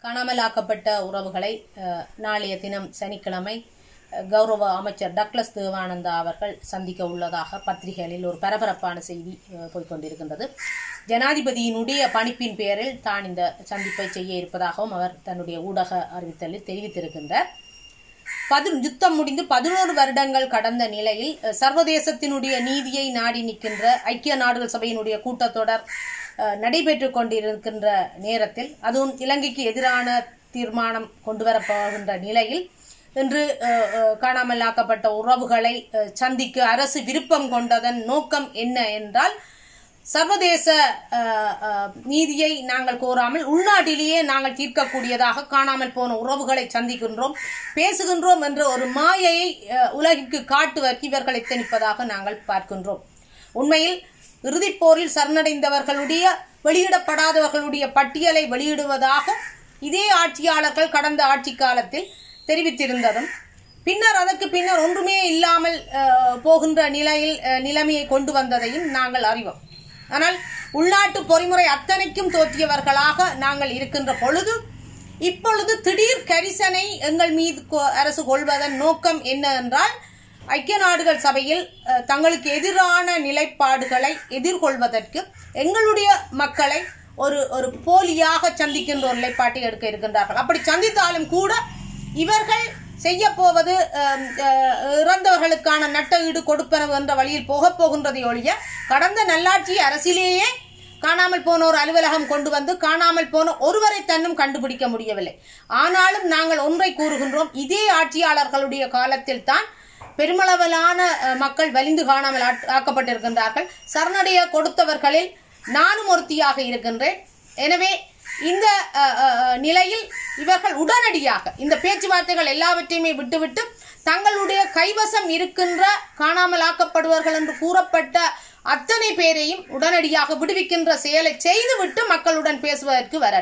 காணாமலாக்கப்பட்ட உறவுகளை அஹ், நாளைய தினம் சனிக்கிழமை அஹ், கௌரவ அமைச்சர் டக்ளஸ் தேவானந்தா அவர்கள் சந்திக்க உள்ளதாக பத்திரிகைகளில் ஒரு பரபரப்பான செய்தி அஹ், போய்க்கொண்டிருக்கின்றது ஜனாதிபதியினுடைய பணிப்பின் பெயரில் தான் இந்த சந்திப்பை செய்ய இருப்பதாகவும் அவர் தன்னுடைய ஊடக அறிவித்தலில் தெரிவித்திருக்கின்றார் பதி யுத்தம் முடிந்து பதினோரு வருடங்கள் கடந்த நிலையில் அஹ், சர்வதேசத்தினுடைய நீதியை நாடி நிற்கின்ற ஐக்கிய நாடுகள் சபையினுடைய கூட்டத்தொடர் அஹ், நடைபெற்றுக் கொண்டிருக்கின்ற நேரத்தில் அதுவும் இலங்கைக்கு எதிரான தீர்மானம் கொண்டு வரப்போகின்ற நிலையில் இன்று அஹ், அஹ், காணாமலாக்கப்பட்ட உறவுகளை அஹ், சந்திக்க அரசு விருப்பம் கொண்டதன் நோக்கம் என்ன என்றால் சர்வதேச அஹ், அஹ், நீதியை நாங்கள் கோராமல் உள்நாட்டிலேயே நாங்கள் தீர்க்கக்கூடியதாக காணாமல் போன உறவுகளை சந்திக்கின்றோம் பேசுகின்றோம் என்ற ஒரு மாயையை அஹ், உலகிற்கு காட்டுவதற்கு இவர்கள் எத்தனிப்பதாக நாங்கள் பார்க்கின்றோம் உண்மையில் இறுதிப் போரில் சரணடைந்தவர்களுடைய வெளியிடப்படாதவர்களுடைய பட்டியலை வெளியிடுவதாக இதே ஆட்சியாளர்கள் கடந்த ஆட்சி காலத்தில் தெரிவித்திருந்ததும் பின்னர் அதற்கு பின்னர் ஒன்றுமே இல்லாமல் அஹ், போகின்ற நிலையில் அஹ், நிலைமையை கொண்டு வந்ததையும் நாங்கள் அறிவோம் ஆனால் உள்நாட்டு பொறிமுறை அத்தனைக்கும் தோற்றியவர்களாக நாங்கள் இருக்கின்ற பொழுது இப்பொழுது திடீர் கரிசனை எங்கள் மீது கொ- அரசு கொள்வதன் நோக்கம் என்ன என்றால் ஐக்கிய நாடுகள் சபையில் அஹ், தங்களுக்கு எதிரான நிலைப்பாடுகளை எதிர்கொள்வதற்கு எங்களுடைய மக்களை ஒரு ஒரு போலியாக சந்திக்கின்ற ஒரு நிலைப்பாட்டை எடுக்க இருக்கின்றார்கள் அப்படி சந்தித்தாலும் கூட இவர்கள் செய்ய போவது அஹ், அஹ், இறந்தவர்களுக்கான நட்ட ஈடு கொடுப்பனவு என்ற வழியில் போகப் போகின்றதை ஒழிய கடந்த நல்லாட்சி அரசிலேயே காணாமல் போன ஒரு அலுவலகம் கொண்டு வந்து காணாமல் போன ஒருவரை தன்னும் கண்டுபிடிக்க முடியவில்லை ஆனாலும் நாங்கள் ஒன்றை கூறுகின்றோம் இதே ஆட்சியாளர்களுடைய காலத்தில் தான் பெருமளவிலான அஹ், மக்கள் வலிந்து காணாமல் ஆட்- ஆக்கப்பட்டிருக்கின்றார்கள் சரணடைய கொடுத்தவர்களில் நானும் ஒருத்தியாக இருக்கின்றேன் எனவே இந்த அஹ், அஹ், அஹ், நிலையில் இவர்கள் உடனடியாக இந்த பேச்சுவார்த்தைகள் எல்லாவற்றையுமே விட்டுவிட்டு தங்களுடைய கைவசம் இருக்கின்ற காணாமல் ஆக்கப்படுவார்கள் என்று கூறப்பட்ட அத்தனை பேரையும் உடனடியாக விடுவிக்கின்ற செயலை செய்துவிட்டு மக்களுடன் பேசுவதற்கு வர